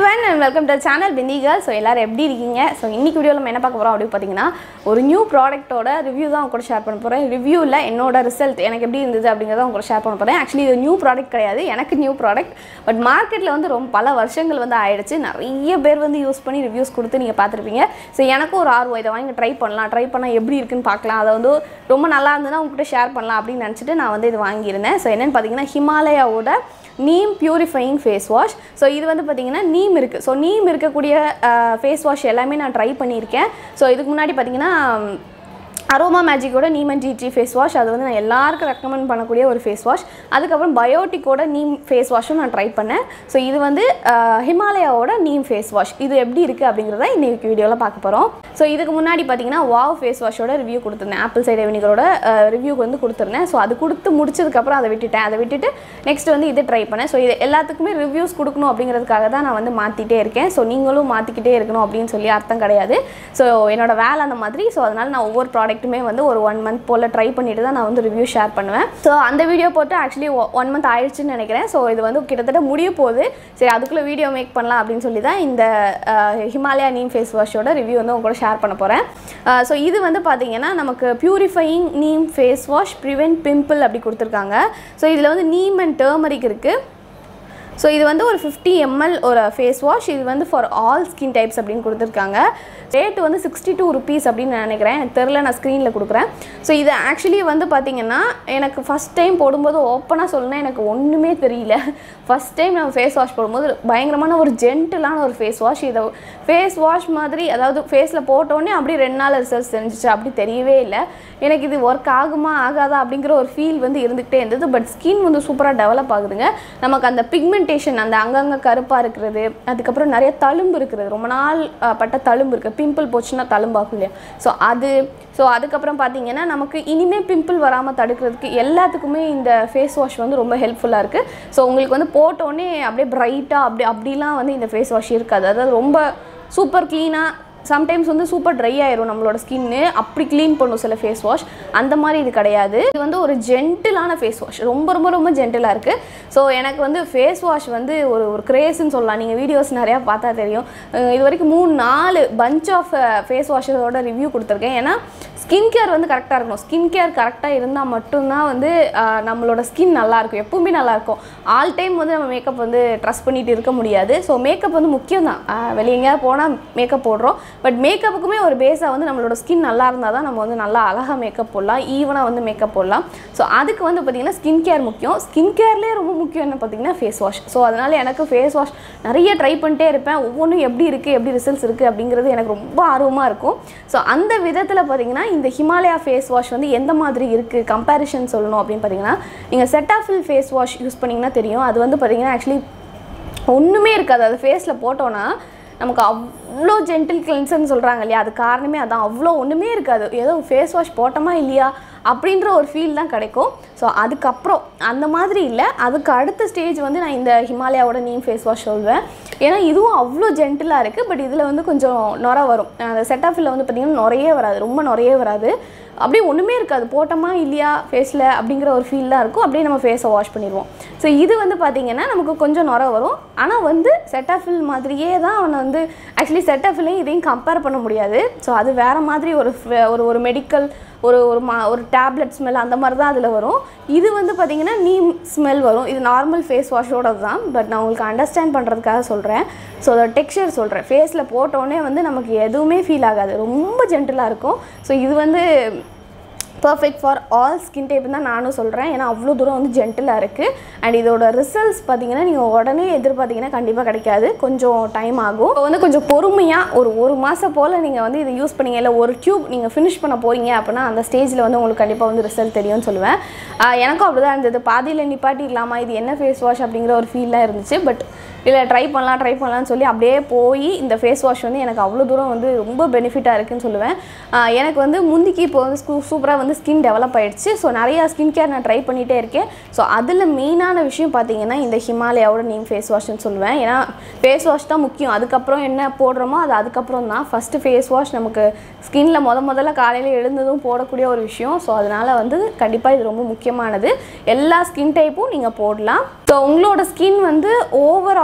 everyone and welcome to channel பிந்திகர் so எல்லாரும் எப்படி இருக்கீங்க ஸோ இன்னைக்கு வீடியோவில் நம்ம என்ன பார்க்க போகிறோம் அப்படின்னு பார்த்தீங்கன்னா ஒரு நியூ ப்ராடக்ட்டோட ரிவ்யூ தான் உங்க கூட ஷேர் பண்ண போகிறேன் ரிவ்யூவில் என்னோட ரிசல்ட் எனக்கு எப்படி இருந்தது அப்படிங்கிறத உங்க கூட ஷேர் பண்ண போகிறேன் ஆக்சுவலி இது நியூ ப்ராடக்ட் கிடையாது எனக்கு நியூ ப்ராடக்ட் பட் மார்க்கெட்டில் வந்து ரொம்ப பல வருஷங்கள் வந்து ஆயிடுச்சு நிறைய பேர் வந்து யூஸ் பண்ணி ரிவ்யூஸ் கொடுத்து நீங்கள் பார்த்துருப்பீங்க ஸோ எனக்கும் ஒரு ஆர்வம் இதை வாங்கி ட்ரை பண்ணலாம் ட்ரை பண்ணால் எப்படி இருக்குன்னு பார்க்கலாம் அதை வந்து ரொம்ப நல்லா இருந்ததுன்னா உங்ககிட்ட ஷேர் பண்ணலாம் அப்படின்னு நினச்சிட்டு நான் வந்து இது வாங்கியிருந்தேன் ஸோ என்னென்னு பார்த்தீங்கன்னா ஹிமாலயாவோட neem purifying face wash so இது வந்து பார்த்தீங்கன்னா நீம் இருக்குது ஸோ நீம் இருக்கக்கூடிய ஃபேஸ் வாஷ் எல்லாமே நான் ட்ரை பண்ணியிருக்கேன் ஸோ இதுக்கு முன்னாடி பார்த்தீங்கன்னா அரோமா மேஜிக்கோட neem and tea face wash அது வந்து நான் எல்லாருக்கும் ரெக்கமெண்ட் பண்ணக்கூடிய ஒரு ஃபேஸ் வாஷ் அதுக்கப்புறம் பயோட்டிக்கோட நீம் ஃபேஸ் வாஷும் நான் ட்ரை பண்ணேன் ஸோ இது வந்து அஹ், ஹிமாலயாவோட நீம் ஃபேஸ் வாஷ் இது எப்படி இருக்குது அப்படிங்கிறத இன்னைக்கு வீடியோவில் பார்க்க போகிறோம் ஸோ இதுக்கு முன்னாடி பார்த்தீங்கன்னா வாவ் ஃபேஸ் வாஷோட ரிவ்யூ கொடுத்துருந்தேன் ஆப்பிள் சைடு வினிகரோட ரிவ்யூக்கு வந்து கொடுத்துருந்தேன் ஸோ அது கொடுத்து முடிச்சதுக்கப்புறம் அதை விட்டுட்டேன் அதை விட்டுட்டு நெக்ஸ்ட் வந்து இது ட்ரை பண்ணேன் ஸோ இது எல்லாத்துக்குமே ரிவ்யூஸ் கொடுக்கணும் அப்படிங்கிறதுக்காக தான் நான் வந்து மாற்றிட்டே இருக்கேன் ஸோ நீங்களும் மாற்றிக்கிட்டே இருக்கணும் அப்படின்னு சொல்லி அர்த்தம் கிடையாது ஸோ என்னோட வேலை அந்த மாதிரி ஸோ அதனால் நான் ஒவ்வொரு ப்ராடக்ட்டுமே வந்து ஒரு ஒன் மந்த் போல் ட்ரை பண்ணிட்டு தான் நான் வந்து ரிவ்யூ ஷேர் பண்ணுவேன் ஸோ அந்த வீடியோ போட்டு ஆக்சுவலி ஒன் மந்த் ஆயிடுச்சுன்னு நினைக்கிறேன் ஸோ இது வந்து கிட்டத்தட்ட முடிய போகுது சரி அதுக்குள்ளே வீடியோ மேக் பண்ணலாம் அப்படின்னு சொல்லி தான் இந்த ஹிமாலயா நீம் ஃபேஸ் வாஷோட ரிவ்யூ வந்து உங்க கூட ஷேர் பண்ண போகிறேன் ஸோ இது வந்து பார்த்தீங்கன்னா நமக்கு purifying neem face wash prevent pimple அப்படி கொடுத்துருக்காங்க ஸோ இதில் வந்து நீம் அண்ட் டர்மரிக் இருக்குது ஸோ இது வந்து ஒரு ஃபிஃப்டி எம்எல் ஒரு ஃபேஸ் வாஷ் இது வந்து ஃபார் ஆல் ஸ்கின் டைப்ஸ் அப்படின்னு கொடுத்துருக்காங்க ரேட் வந்து சிக்ஸ்டி டூ ருபீஸ் அப்படின்னு நான் நினைக்கிறேன் எனக்கு தெரில நான் ஸ்க்ரீனில் கொடுக்குறேன் ஸோ இது ஆக்சுவலி வந்து பார்த்தீங்கன்னா எனக்கு ஃபஸ்ட் டைம் போடும்போது ஓப்பனாக சொல்லணும்னா எனக்கு ஒன்றுமே தெரியல ஃபஸ்ட் டைம் நான் ஃபேஸ் வாஷ் போடும்போது பயங்கரமான ஒரு ஜென்டிலான ஒரு ஃபேஸ் வாஷ் இதை ஃபேஸ் வாஷ் மாதிரி அதாவது ஃபேஸில் போட்டோடனே அப்படியே ரெண்டு நாள் ரிசல்ட்ஸ் தெரிஞ்சிச்சு அப்படி தெரியவே இல்லை எனக்கு இது ஒர்க் ஆகுமா ஆகாதா அப்படிங்கிற ஒரு ஃபீல் வந்து இருந்துகிட்டே இருந்தது பட் ஸ்கின் வந்து சூப்பராக டெவலப் ஆகுதுங்க நமக்கு அந்த பிக்மெண்டேஷன் அந்த அங்கங்கே கருப்பாக இருக்கிறது அதுக்கப்புறம் நிறைய தழும்பு இருக்கிறது ரொம்ப நாள் அஹ், பட்ட தழும்பு இருக்குது பிம்பிள் போச்சுன்னா தழும்பாகும் இல்லையா ஸோ அது ஸோ அதுக்கப்புறம் பார்த்தீங்கன்னா நமக்கு இனிமேல் பிம்பிள் வராமல் தடுக்கிறதுக்கு எல்லாத்துக்குமே இந்த ஃபேஸ் வாஷ் வந்து ரொம்ப ஹெல்ப்ஃபுல்லாக இருக்குது ஸோ உங்களுக்கு வந்து போட்டோடனே அப்படியே பிரைட்டாக அப்படி அப்படிலாம் வந்து இந்த ஃபேஸ் வாஷ் இருக்காது அதாவது ரொம்ப சூப்பர் க்ளீனாக சம்டைம்ஸ் வந்து சூப்பர் ட்ரை ஆயிரும் நம்மளோட ஸ்கின்னு அப்படி க்ளீன் பண்ணும் சில ஃபேஸ் வாஷ் அந்த மாதிரி இது கிடையாது இது வந்து ஒரு ஜென்டிலான ஃபேஸ் வாஷ் ரொம்ப ரொம்ப ரொம்ப ஜென்டிலாக இருக்குது ஸோ எனக்கு வந்து ஃபேஸ் வாஷ் வந்து ஒரு ஒரு கிரேஸ்ன்னு சொல்லலாம் நீங்கள் வீடியோஸ் நிறையா பார்த்தா தெரியும் அஹ் இது வரைக்கும் மூணு நாலு பஞ்ச் ஆஃப் ஃபேஸ் வாஷஸோட ரிவ்யூ கொடுத்துருக்கேன் ஏன்னா ஸ்கின் கேர் வந்து கரெக்டாக இருக்கணும் ஸ்கின் கேர் கரெக்டாக இருந்தால் மட்டும்தான் வந்து ஆஹ், நம்மளோட ஸ்கின் நல்லாயிருக்கும் எப்பவுமே நல்லாயிருக்கும் ஆல் டைம் வந்து நம்ம மேக்கப் வந்து ட்ரஸ்ட் பண்ணிட்டு இருக்க முடியாது ஸோ மேக்கப் வந்து முக்கியம் தான் வெளியே எங்கேயாவது போனால் மேக்கப் போடுறோம் பட் மேக்கப்புக்குமே ஒரு பேஸாக வந்து நம்மளோட ஸ்கின் நல்லா இருந்தால் தான் நம்ம வந்து நல்லா அழகாக மேக்கப் போடலாம் ஈவனாக வந்து மேக்கப் போடலாம் ஸோ அதுக்கு வந்து பார்த்திங்கன்னா ஸ்கின் கேர் முக்கியம் ஸ்கின் கேர்லேயே ரொம்ப முக்கியம் என்ன பார்த்தீங்கன்னா ஃபேஸ் வாஷ் ஸோ அதனால் எனக்கு ஃபேஸ் வாஷ் நிறைய ட்ரை பண்ணிட்டே இருப்பேன் ஒவ்வொன்றும் எப்படி இருக்குது எப்படி ரிசல்ட்ஸ் இருக்குது அப்படிங்கிறது எனக்கு ரொம்ப ஆர்வமாக இருக்கும் ஸோ அந்த விதத்தில் பார்த்தீங்கன்னா இந்த ஹிமாலயா ஃபேஸ் வாஷ் வந்து எந்த மாதிரி இருக்குது கம்பேரிஷன் சொல்லணும் அப்படின்னு பார்த்தீங்கன்னா நீங்கள் செட்டாஃபில் ஃபேஸ் வாஷ் யூஸ் பண்ணிங்கன்னா தெரியும் அது வந்து பார்த்தீங்கன்னா ஆக்சுவலி ஒன்றுமே இருக்காது அது ஃபேஸில் போட்டோன்னா நமக்கு அவ்வளோ ஜென்டில் கிளென்சர்னு சொல்கிறாங்க இல்லையா அது காரணமே அதான் அவ்வளோ ஒன்றுமே இருக்காது ஏதோ ஃபேஸ் வாஷ் போட்டோமா இல்லையா அப்படின்ற ஒரு ஃபீல் தான் கிடைக்கும் ஸோ அதுக்கப்புறம் அந்த மாதிரி இல்லை அதுக்கு அடுத்த ஸ்டேஜ் வந்து நான் இந்த ஹிமாலயாவோட நீம் ஃபேஸ் வாஷ் சொல்வேன் ஏன்னா இதுவும் அவ்வளோ ஜென்டிலாக இருக்குது பட் இதில் வந்து கொஞ்சம் நுர வரும் அந்த செட்டாஃபில் வந்து பார்த்திங்கன்னா நுரையே வராது ரொம்ப நுரையே வராது அப்படியே ஒன்றுமே இருக்காது போட்டோமா இல்லையா ஃபேஸில் அப்படிங்கிற ஒரு ஃபீல் தான் இருக்கும் அப்படியே நம்ம ஃபேஸை வாஷ் பண்ணிடுவோம் ஸோ இது வந்து பார்த்திங்கன்னா நமக்கு கொஞ்சம் நுர வரும் ஆனால் வந்து செட்டாஃபில் மாதிரியே தான் அவனை வந்து ஆக்சுவலி செட்டாஃபிலையும் இதையும் கம்பேர் பண்ண முடியாது ஸோ அது வேறு மாதிரி ஒரு ஃப- ஒரு ஒரு மெடிக்கல் ஒரு ஒரு மா ஒரு டேப்லெட் ஸ்மெல் அந்த மாதிரி தான் அதில் வரும் இது வந்து பார்த்திங்கன்னா நீம் ஸ்மெல் வரும் இது நார்மல் ஃபேஸ் வாஷோட தான் பட் நான் உங்களுக்கு அண்டர்ஸ்டாண்ட் பண்ணுறதுக்காக சொல்கிறேன் ஸோ அதோட டெக்ஸ்சர் சொல்கிறேன் ஃபேஸில் போட்டோடனே வந்து நமக்கு எதுவுமே ஃபீல் ஆகாது ரொம்ப ஜென்டிலாக இருக்கும் ஸோ இது வந்து perfect for all skin type தான் நானும் சொல்கிறேன் ஏன்னா அவ்வளோ தூரம் வந்து ஜென்டிலாக இருக்குது அண்ட் இதோட ரிசல்ட்ஸ் பார்த்தீங்கன்னா நீங்கள் உடனே எதிர்பார்த்தீங்கன்னா கண்டிப்பாக கிடைக்காது கொஞ்சம் டைம் ஆகும் இப்போ வந்து கொஞ்சம் பொறுமையாக ஒரு ஒரு மாதம் போல் நீங்கள் வந்து இதை யூஸ் பண்ணீங்க இல்லை ஒரு டியூப் நீங்கள் ஃபினிஷ் பண்ண போகிறீங்க அப்படின்னா அந்த ஸ்டேஜில் வந்து உங்களுக்கு கண்டிப்பாக வந்து ரிசல்ட் தெரியும்னு சொல்லுவேன் ஆஹ் எனக்கும் அப்படி தான் இருந்தது பாதியில் நிப்பாட்டி இல்லாமல் இது என்ன ஃபேஸ் வாஷ் அப்படிங்கிற ஒரு ஃபீல்லாம் இருந்துச்சு பட் இல்லை ட்ரை பண்ணலாம் ட்ரை பண்ணலாம்னு சொல்லி அப்படியே போய் இந்த ஃபேஸ் வாஷ் வந்து எனக்கு அவ்வளோ தூரம் வந்து ரொம்ப பெனிஃபிட்டாக இருக்குன்னு சொல்லுவேன் ஆஹ் எனக்கு வந்து முந்திக்கு இப்போ வந்து சூப்பராக வந்து ஸ்கின் டெவலப் ஆயிடுச்சு ஸோ நிறையா ஸ்கின் கேர் நான் ட்ரை பண்ணிகிட்டே இருக்கேன் ஸோ அதில் மெயினான விஷயம் பார்த்தீங்கன்னா இந்த ஹிமாலயாவோட நீம் ஃபேஸ் வாஷ்னு சொல்லுவேன் ஏன்னா ஃபேஸ் வாஷ் தான் முக்கியம் அதுக்கப்புறம் என்ன போடுறோமோ அது அதுக்கப்புறம் தான் ஃபஸ்ட்டு ஃபேஸ் வாஷ் நமக்கு ஸ்கின்ல முத முதல்ல காலையில் எழுந்ததும் போடக்கூடிய ஒரு விஷயம் ஸோ அதனால் வந்து கண்டிப்பாக இது ரொம்ப முக்கியமானது எல்லா ஸ்கின் டைப்பும் நீங்கள் போடலாம் ஸோ உங்களோட ஸ்கின் வந்து ஓவர்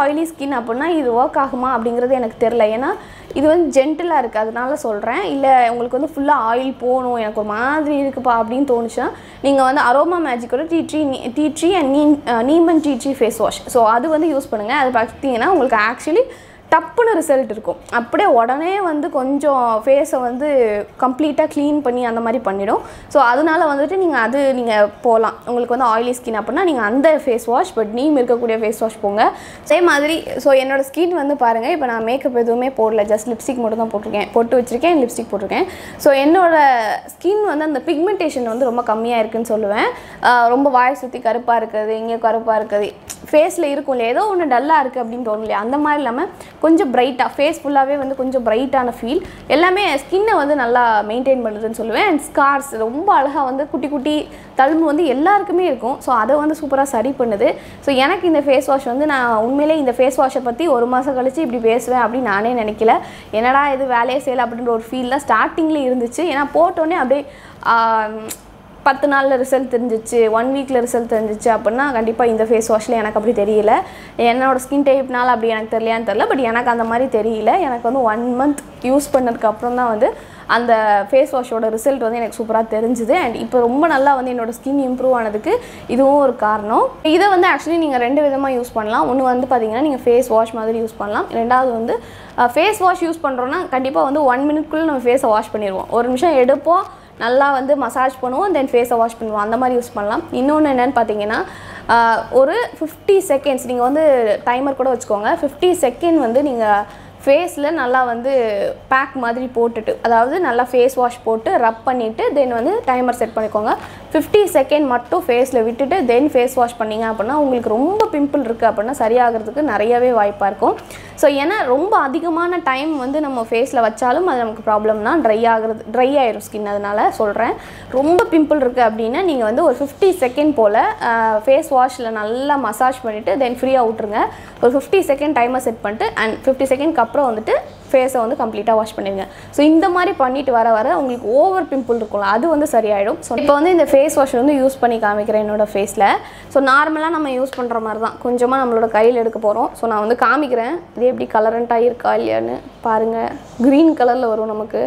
ஆயிலி ஸ்கின் அப்படின்னா இது ஒர்க் ஆகுமா அப்படிங்கிறது எனக்கு தெரில ஏன்னா இது வந்து ஜென்டிலாக இருக்குது அதனால சொல்கிறேன் இல்லை உங்களுக்கு வந்து ஃபுல்லாக ஆயில் போகணும் எனக்கு ஒரு மாதிரி இருக்குப்பா அப்படின்னு தோணுச்சுன்னா நீங்கள் வந்து அரோமா மேஜிக்கோட tea tree tea tree and நீ நீமன் tea tree face wash so அது வந்து யூஸ் பண்ணுங்கள் அது பார்த்தீங்கன்னா உங்களுக்கு ஆக்சுவலி டப்புன்னு ரிசல்ட் இருக்கும் அப்படியே உடனே வந்து கொஞ்சம் ஃபேஸை வந்து கம்ப்ளீட்டாக க்ளீன் பண்ணி அந்த மாதிரி பண்ணிடும் ஸோ அதனால வந்துட்டு நீங்கள் அது நீங்கள் போகலாம் உங்களுக்கு வந்து ஆயிலி ஸ்கின் அப்படின்னா நீங்கள் அந்த ஃபேஸ் வாஷ் பட் நீம் இருக்கக்கூடிய ஃபேஸ் வாஷ் போங்க அதே மாதிரி ஸோ என்னோட ஸ்கின் வந்து பாருங்கள் இப்போ நான் மேக்கப் எதுவுமே போடல ஜஸ்ட் லிப்ஸ்டிக் மட்டும் தான் போட்டிருக்கேன் பொட்டு வச்சிருக்கேன் லிப்ஸ்டிக் போட்டிருக்கேன் ஸோ என்னோட ஸ்கின் வந்து அந்த பிக்மெண்டேஷன் வந்து ரொம்ப கம்மியாக இருக்குன்னு சொல்லுவேன் ஆஹ் ரொம்ப வாய் சுற்றி கருப்பாக இருக்குது இங்கே கருப்பாக இருக்குது ஃபேஸில் இருக்கும் இல்லையா ஏதோ ஒன்று டல்லாக இருக்குது அப்படின்னு தோணும் இல்லையா அந்த மாதிரி இல்லாமல் கொஞ்சம் பிரைட்டாக ஃபேஸ் ஃபுல்லாகவே வந்து கொஞ்சம் பிரைட்டான ஃபீல் எல்லாமே ஸ்கின்னை வந்து நல்லா மெயின்டைன் பண்ணுதுன்னு சொல்லுவேன் அண்ட் ஸ்கார்ஸ் ரொம்ப அழகாக வந்து குட்டி குட்டி தழும்பு வந்து எல்லாருக்குமே இருக்கும் ஸோ அதை வந்து சூப்பராக சரி பண்ணுது ஸோ எனக்கு இந்த ஃபேஸ் வாஷ் வந்து நான் உண்மையிலே இந்த ஃபேஸ் வாஷை பற்றி ஒரு மாதம் கழிச்சு இப்படி பேசுவேன் அப்படின்னு நானே நினைக்கல என்னடா இது வேலையே செய்யலை அப்படின்ற ஒரு ஃபீல் தான் ஸ்டார்டிங்கில் இருந்துச்சு ஏன்னா போட்டோன்னே அப்படியே ஆஹ், பத்து நாளில் ரிசல்ட் தெரிஞ்சிச்சு ஒன் வீக்கில் ரிசல்ட் தெரிஞ்சிச்சு அப்படின்னா கண்டிப்பாக இந்த ஃபேஸ் வாஷில் எனக்கு அப்படி தெரியல என்னோட ஸ்கின் டைப்னால அப்படி எனக்கு தெரியலையான்னு தெரில பட் எனக்கு அந்த மாதிரி தெரியல எனக்கு வந்து ஒன் மந்த் யூஸ் பண்ணதுக்கு அப்புறம் தான் வந்து அந்த ஃபேஸ் வாஷோட ரிசல்ட் வந்து எனக்கு சூப்பராக தெரிஞ்சுது அண்ட் இப்போ ரொம்ப நல்லா வந்து என்னோட ஸ்கின் இம்ப்ரூவ் ஆனதுக்கு இதுவும் ஒரு காரணம் இதை வந்து ஆக்சுவலி நீங்கள் ரெண்டு விதமாக யூஸ் பண்ணலாம் ஒன்று வந்து பார்த்தீங்கன்னா நீங்கள் ஃபேஸ் வாஷ் மாதிரி யூஸ் பண்ணலாம் ரெண்டாவது வந்து ஃபேஸ் வாஷ் யூஸ் பண்ணுறோன்னா கண்டிப்பாக வந்து ஒன் மினிட்குள்ளே நம்ம ஃபேஸை வாஷ் பண்ணிடுவோம் ஒரு நிமிஷம் எடுப்போம் நல்லா வந்து மசாஜ் பண்ணுவோம் தென் ஃபேஸை வாஷ் பண்ணுவோம் அந்த மாதிரி யூஸ் பண்ணலாம் இன்னொன்று என்னென்னு பார்த்தீங்கன்னா ஆஹ், ஒரு ஃபிஃப்டி செகண்ட்ஸ் நீங்கள் வந்து டைமர் கூட வச்சுக்கோங்க ஃபிஃப்டி செகண்ட் வந்து நீங்கள் ஃபேஸில் நல்லா வந்து பேக் மாதிரி போட்டுட்டு அதாவது நல்லா ஃபேஸ் வாஷ் போட்டு ரப் பண்ணிவிட்டு தென் வந்து டைமர் செட் பண்ணிக்கோங்க ஃபிஃப்டி செகண்ட் மட்டும் ஃபேஸில் விட்டுட்டு தென் ஃபேஸ் வாஷ் பண்ணீங்க அப்படின்னா உங்களுக்கு ரொம்ப பிம்பிள் இருக்குது அப்படின்னா சரியாகிறதுக்கு நிறையவே வாய்ப்பாக இருக்கும் ஸோ ஏன்னா ரொம்ப அதிகமான டைம் வந்து நம்ம ஃபேஸில் வச்சாலும் அது நமக்கு ப்ராப்ளம்னா ட்ரை ஆகிறது ட்ரை ஆயிரும் ஸ்கின் அதனால சொல்கிறேன் ரொம்ப பிம்பிள் இருக்குது அப்படின்னா நீங்கள் வந்து ஒரு ஃபிஃப்டி செகண்ட் போல் ஃபேஸ் வாஷில் நல்லா மசாஜ் பண்ணிவிட்டு தென் ஃப்ரீயாக விட்ருங்க ஒரு ஃபிஃப்டி செகண்ட் டைமர் செட் பண்ணிட்டு அண்ட் ஃபிஃப்டி செகண்ட்க்கு அப்புறம் வந்துட்டு ஃபேஸை வந்து கம்ப்ளீட்டாக வாஷ் பண்ணிடுங்க ஸோ இந்த மாதிரி பண்ணிட்டு வர வர உங்களுக்கு ஓவர் பிம்பிள் இருக்கும்ல அது வந்து சரியாயிடும் ஸோ இப்போ வந்து இந்த ஃபேஸ் வாஷ் வந்து யூஸ் பண்ணி காமிக்கிறேன் என்னோட ஃபேஸில் ஸோ நார்மலாக நம்ம யூஸ் பண்ணுற மாதிரி தான் கொஞ்சமாக நம்மளோட கையில் எடுக்க போகிறோம் ஸோ நான் வந்து காமிக்கிறேன் இது எப்படி கலரண்ட்டாக இருக்கா இல்லையான்னு பாருங்கள் க்ரீன் கலரில் வரும் நமக்கு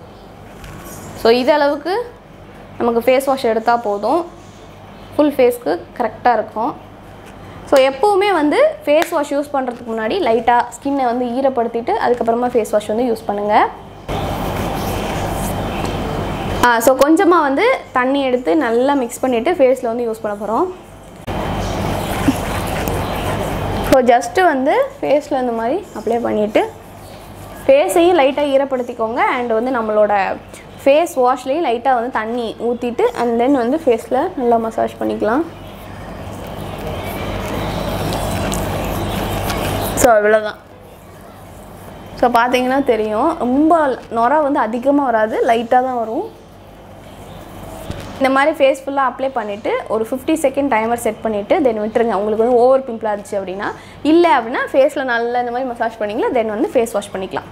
ஸோ இது அளவுக்கு நமக்கு ஃபேஸ் வாஷ் எடுத்தால் போதும் ஃபுல் ஃபேஸ்க்கு கரெக்டாக இருக்கும் ஸோ எப்போவுமே வந்து ஃபேஸ் வாஷ் யூஸ் பண்ணுறதுக்கு முன்னாடி லைட்டாக ஸ்கின்னை வந்து ஈரப்படுத்திட்டு அதுக்கப்புறமா ஃபேஸ் வாஷ் வந்து யூஸ் பண்ணுங்கள் ஸோ கொஞ்சமாக வந்து தண்ணி எடுத்து நல்லா மிக்ஸ் பண்ணிவிட்டு ஃபேஸில் வந்து யூஸ் பண்ண போகிறோம் ஸோ ஜஸ்ட்டு வந்து ஃபேஸில் இந்த மாதிரி அப்ளை பண்ணிவிட்டு ஃபேஸையும் லைட்டாக ஈரப்படுத்திக்கோங்க அண்ட் வந்து நம்மளோட ஃபேஸ் வாஷ்லேயும் லைட்டாக வந்து தண்ணி ஊற்றிட்டு அண்ட் தென் வந்து ஃபேஸில் நல்லா மசாஜ் பண்ணிக்கலாம் ஸோ அவ்வளோதான் ஸோ பார்த்தீங்கன்னா தெரியும் ரொம்ப நுர வந்து அதிகமாக வராது லைட்டாக தான் வரும் இந்த மாதிரி ஃபேஸ் ஃபுல்லாக அப்ளை பண்ணிவிட்டு ஒரு ஃபிஃப்டி செகண்ட் டைமர் செட் பண்ணிவிட்டு தென் விட்டுருங்க உங்களுக்கு வந்து ஓவர் பிம்பிளாக இருந்துச்சு அப்படின்னா இல்லை அப்படின்னா ஃபேஸில் நல்லா இந்த மாதிரி மசாஜ் பண்ணிங்களா தென் வந்து ஃபேஸ் வாஷ் பண்ணிக்கலாம்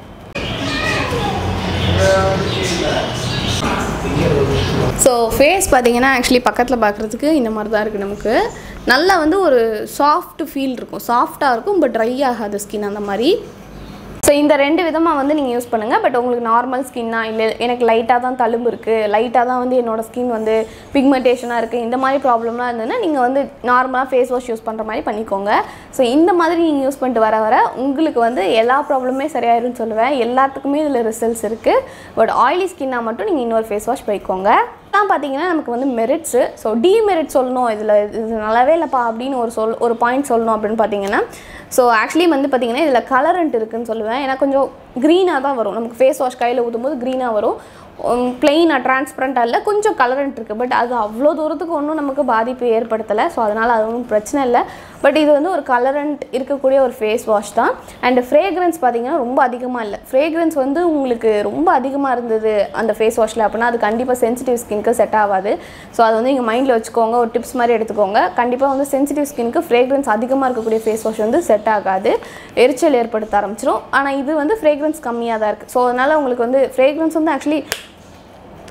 ஸோ ஃபேஸ் பார்த்தீங்கன்னா ஆக்சுவலி பக்கத்தில் பார்க்குறதுக்கு இந்த மாதிரி தான் இருக்குது நமக்கு நல்லா வந்து ஒரு சாஃப்ட் ஃபீல் இருக்கும் சாஃப்டாக இருக்கும் பட் ட்ரை ஆகாது ஸ்கின் அந்த மாதிரி ஸோ இந்த ரெண்டு விதமாக வந்து நீங்கள் யூஸ் பண்ணுங்கள் பட் உங்களுக்கு நார்மல் ஸ்கின்னா இல்லை எனக்கு லைட்டாக தான் தழும்பு இருக்குது லைட்டாக தான் வந்து என்னோட ஸ்கின் வந்து பிக்மெண்டேஷனாக இருக்குது இந்த மாதிரி ப்ராப்ளம்லாம் இருந்ததுன்னா நீங்கள் வந்து நார்மலாக ஃபேஸ் வாஷ் யூஸ் பண்ணுற மாதிரி பண்ணிக்கோங்க ஸோ இந்த மாதிரி நீங்கள் யூஸ் பண்ணிட்டு வர வர உங்களுக்கு வந்து எல்லா ப்ராப்ளமே சரியாயிரும்னு சொல்லுவேன் எல்லாத்துக்குமே இதில் ரிசல்ட்ஸ் இருக்குது பட் ஆயிலி ஸ்கின்னாக மட்டும் நீங்கள் இன்னொரு ஃபேஸ் வாஷ் போய்க்கோங்க தான் பார்த்தீங்கன்னா நமக்கு வந்து மெரிட்ஸு ஸோ டிமெரிட் சொல்லணும் இதில் இது நல்லாவே இல்லைப்பா அப்படின்னு ஒரு சொல் ஒரு பாயிண்ட் சொல்லணும் அப்படின்னு பார்த்தீங்கன்னா ஸோ ஆக்சுவலி வந்து பார்த்தீங்கன்னா இதில் கலரண்ட் இருக்குன்னு சொல்லுவேன் ஏன்னா கொஞ்சம் க்ரீனாக தான் வரும் நமக்கு ஃபேஸ் வாஷ் கையில் ஊற்றும்போது க்ரீனாக வரும் பிளெயினாக டிரான்ஸ்பரண்ட்டாக இல்லை கொஞ்சம் கலரண்ட் இருக்குது பட் அது அவ்வளோ தூரத்துக்கு ஒன்றும் நமக்கு பாதிப்பு ஏற்படுத்தலை ஸோ அதனால் அது ஒன்றும் பிரச்சனை இல்லை பட் இது வந்து ஒரு கலரண்ட் இருக்கக்கூடிய ஒரு ஃபேஸ் வாஷ் தான் அண்ட் ஃப்ரேக்ரன்ஸ் பார்த்தீங்கன்னா ரொம்ப அதிகமாக இல்லை ஃப்ரேக்ரன்ஸ் வந்து உங்களுக்கு ரொம்ப அதிகமாக இருந்தது அந்த ஃபேஸ் வாஷில் அப்படின்னா அது கண்டிப்பாக சென்சிட்டிவ் ஸ்கின்க்கு செட் ஆகாது ஸோ அது வந்து நீங்கள் மைண்டில் வச்சுக்கோங்க ஒரு டிப்ஸ் மாதிரி எடுத்துக்கோங்க கண்டிப்பாக வந்து சென்சிட்டிவ் ஸ்கின்க்கு ஃப்ரேக்ரன்ஸ் அதிகமாக இருக்கக்கூடிய ஃபேஸ் வாஷ் வந்து செட் ஆகாது எரிச்சல் ஏற்படுத்த ஆரம்பிச்சிடும் ஆனால் இது வந்து ஃப்ரேக்ரன்ஸ் கம்மியாக தான் இருக்குது ஸோ அதனால் உங்களுக்கு வந்து ஃப்ரேக்ரன்ஸ் வந்து ஆக்சுவலி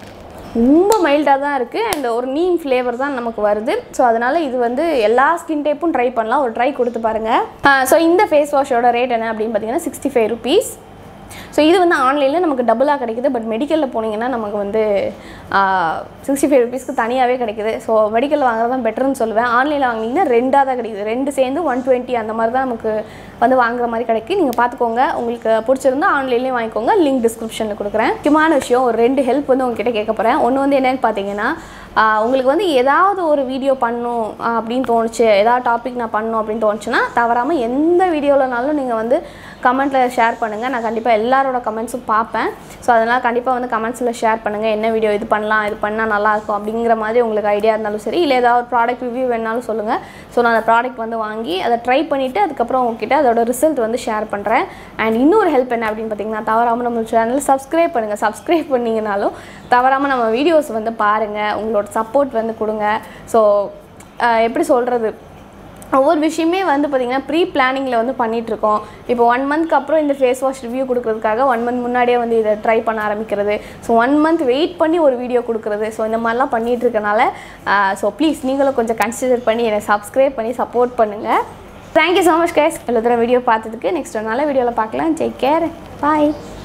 ரொம்ப மைல்டாக தான் இருக்குது அண்ட் ஒரு நீம் ஃப்ளேவர் தான் நமக்கு வருது ஸோ அதனால் இது வந்து எல்லா ஸ்கின் டைப்பும் ட்ரை பண்ணலாம் ஒரு ட்ரை கொடுத்து பாருங்கள் ஸோ இந்த ஃபேஸ் வாஷோட ரேட் என்ன அப்படின்னு பார்த்தீங்கன்னா சிக்ஸ்டி ஃபைவ் ருபீஸ் ஸோ இது வந்து ஆன்லைனில் நமக்கு டபுளாக கிடைக்குது பட் மெடிக்கலில் போனீங்கன்னா நமக்கு வந்து சிக்ஸ்டி ஃபைவ் ருபீஸ்க்கு தனியாகவே கிடைக்குது ஸோ மெடிக்கலில் வாங்குறது தான் பெட்டர்னு சொல்லுவேன் ஆன்லைனில் வாங்கினீங்கன்னா ரெண்டாக தான் கிடைக்குது ரெண்டு சேர்ந்து ஒன் டுவெண்ட்டி அந்த மாதிரி தான் நமக்கு வந்து வாங்குற மாதிரி கிடைக்கும் நீங்கள் பார்த்துக்கோங்க உங்களுக்கு பிடிச்சிருந்தா ஆன்லைன்லேயும் வாங்கிக்கோங்க லிங்க் டிஸ்கிரிப்ஷனில் கொடுக்குறேன் முக்கியமான விஷயம் ஒரு ரெண்டு ஹெல்ப் வந்து உங்ககிட்ட கேட்க போகிறேன் ஒன்று வந்து என்னென்னு பார்த்தீங்கன்னா ஆஹ் உங்களுக்கு வந்து ஏதாவது ஒரு வீடியோ பண்ணும் ஆஹ் அப்படின்னு தோணுச்சு ஏதாவது டாபிக் நான் பண்ணணும் அப்படின்னு தோணுச்சுன்னா தவறாமல் எந்த வீடியோலனாலும் நீங்கள் வந்து கமெண்ட்டில் ஷேர் பண்ணுங்கள் நான் கண்டிப்பாக எல்லாரோட கமெண்ட்ஸும் பார்ப்பேன் ஸோ அதனால் கண்டிப்பாக வந்து கமெண்ட்ஸில் ஷேர் பண்ணுங்கள் என்ன வீடியோ இது பண்ணலாம் இது பண்ணால் நல்லாயிருக்கும் அப்படிங்கிற மாதிரி உங்களுக்கு ஐடியா இருந்தாலும் சரி இல்லை ஏதாவது ஒரு ப்ராடக்ட் ரிவ்யூ வேணாலும் சொல்லுங்கள் ஸோ நான் அந்த ப்ராடக்ட் வந்து வாங்கி அதை ட்ரை பண்ணிவிட்டு அதுக்கப்புறம் உங்ககிட்ட அதோட ரிசல்ட் வந்து ஷேர் பண்ணுறேன் அண்ட் இன்னொரு ஹெல்ப் என்ன அப்படின்னு பார்த்தீங்கன்னா தவறாமல் நம்ம சேனல் சப்ஸ்கிரைப் பண்ணுங்கள் சப்ஸ்கிரைப் பண்ணிங்கனாலும் தவறாமல் நம்ம வீடியோஸ் வந்து பாருங்கள் உங்களோட சப்போர்ட் வந்து கொடுங்க ஸோ எப்படி சொல்கிறது ஒவ்வொரு விஷயமே வந்து பார்த்திங்கன்னா ப்ரீ பிளானிங்கில் வந்து பண்ணிகிட்ருக்கோம் இப்போ ஒன் மந்த்க்கு அப்புறம் இந்த ஃபேஸ் வாஷ் ரிவ்யூ கொடுக்கறதுக்காக ஒன் மந்த் முன்னாடியே வந்து இதை ட்ரை பண்ண ஆரம்பிக்கிறது ஸோ ஒன் மந்த் வெயிட் பண்ணி ஒரு வீடியோ கொடுக்குறது ஸோ இந்த மாதிரிலாம் பண்ணிகிட்டு இருக்கனால ஸோ ப்ளீஸ் நீங்களும் கொஞ்சம் கன்சிடர் பண்ணி என்னை சப்ஸ்கிரைப் பண்ணி சப்போர்ட் பண்ணுங்கள் தேங்க்யூ ஸோ மச் கைஸ் எல்லா தடவை வீடியோ பார்த்ததுக்கு நெக்ஸ்ட் ஒரு நல்ல வீடியோவில் பார்க்கலாம் டேக் கேர் பாய்